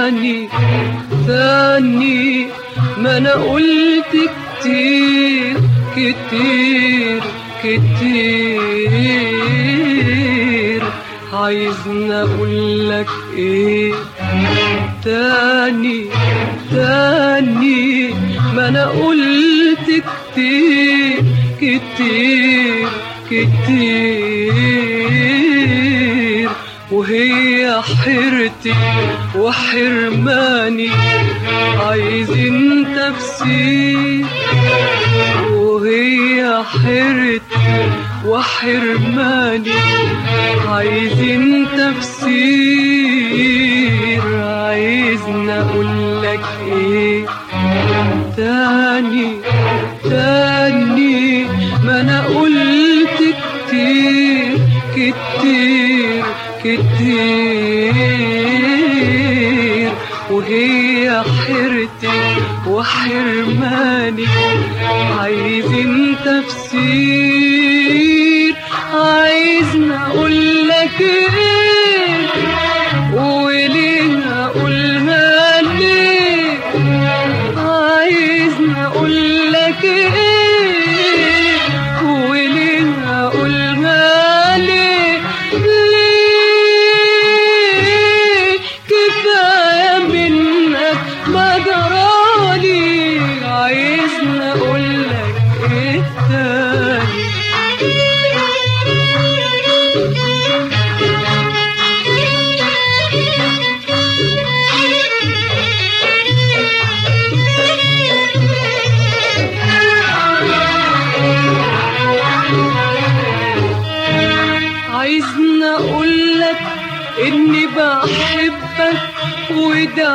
تاني تاني ما انا قلت كتير كتير كتير عايزني اقولك ايه تاني تاني ما انا قلت كتير كتير كتير وهي حيرتي وحرماني عايزين تفسير وهي حيرتي وحرماني عايزين تفسير عايزني اقولك ايه تاني تاني ما انا قلت كتير كتير كتير وهي حيرتي وحرماني عايزين تفسير عايزني اقولك ايه وليه اقولها ليه عايزني اقولك ايه وليه اقولها ليه ليه كفايه منك ما جرالي عايزني اقولك ايه تاني عايزني اقولك اني بحبك وده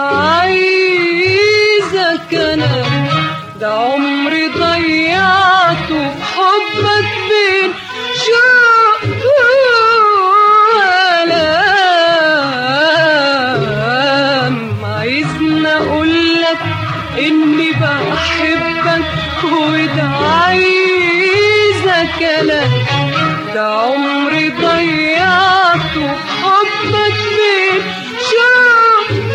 عايزك انا ده عمري ضيعته في حبك بين شوق والام عايزني اقولك اني بحبك وده عايزك انا ده عمري ضيعته في حبك بين شوق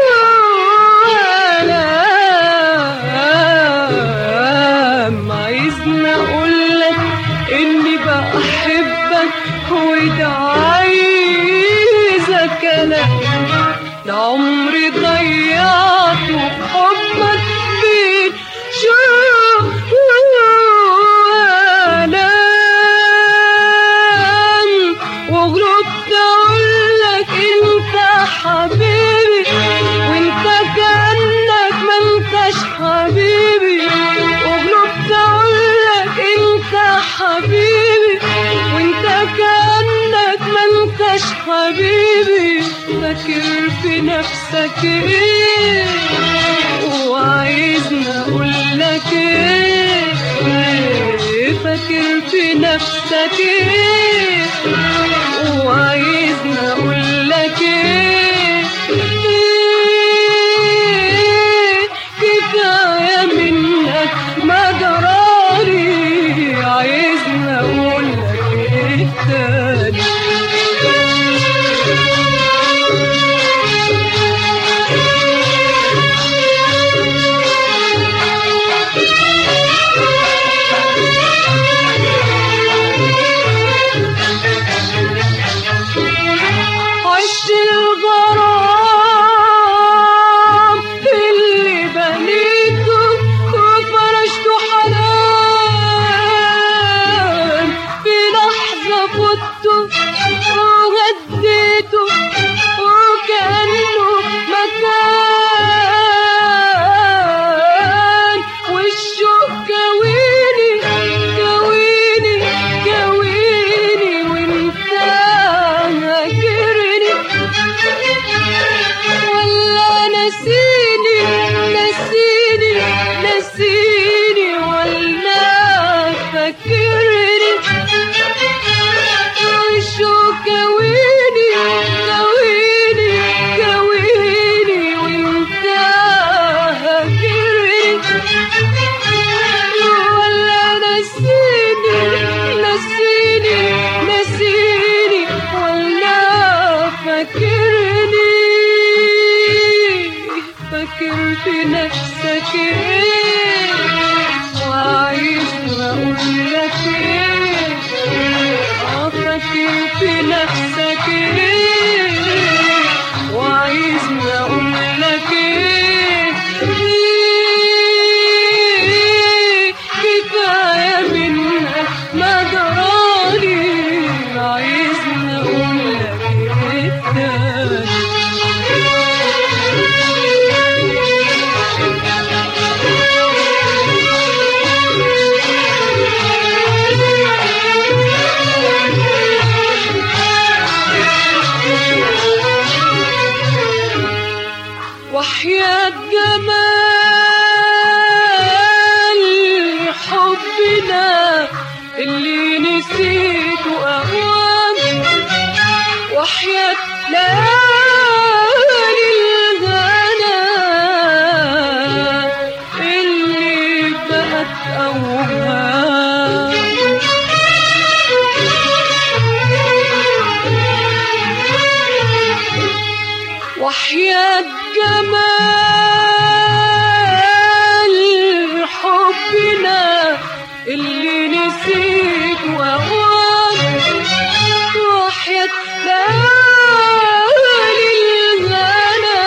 والام عايزني اقولك اني بحبك وده عايزك انا ده عمري ضيعته في حبك بين شوق والام وغلطت اقولك انت حبيبي وانت كانك ما انتش حبيبي وغلطت اقولك انت حبيبي وانت كانك ما انتش حبيبي فاكر في نفسك ايه وعايزني اقولك ايه فاكر في نفسك ايه وعايزني اقولك ايه إيه كفايه منك ما جرالي عايزني اقولك ايه تاني عشت الغرام فاكر في نفسك ايه وعايز اقول لك ايه اه فاكر في نفسك ايه وعايز اقول لك ايه إيه كفايه منك ما جرالي عايز اقول لك ايه تاني وحياة جمال حبنا اللي نسيته أوام وحياة ليالي الغلا اللي بقت أوهام وحياة جمال حبنا اللي نسيت وأوام وحياة ليالي الغلا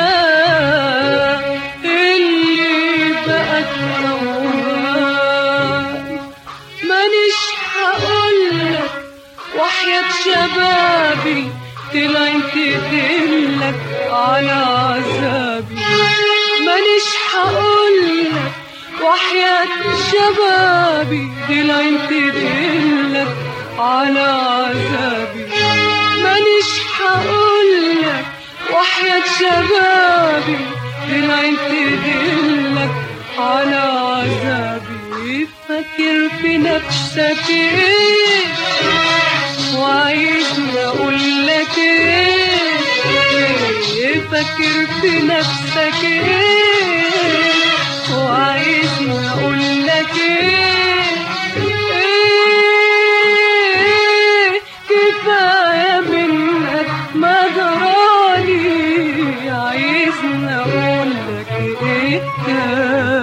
اللي بقت أوهام مانيش هقولك وحياة شبابي طلعت تدلك على عذابي مانيش هقولك وحياة شبابي طلعت تدلك على عذابي مانيش هقولك وحياة شبابي طلعت تدلك على عذابي فاكر في نفسك ايه وعايزني اقول لك ايه فاكر في نفسك ايه وعايزني اقول لك ايه ايه كفايه منك ما جرالي عايزني اقول لك ايه تاني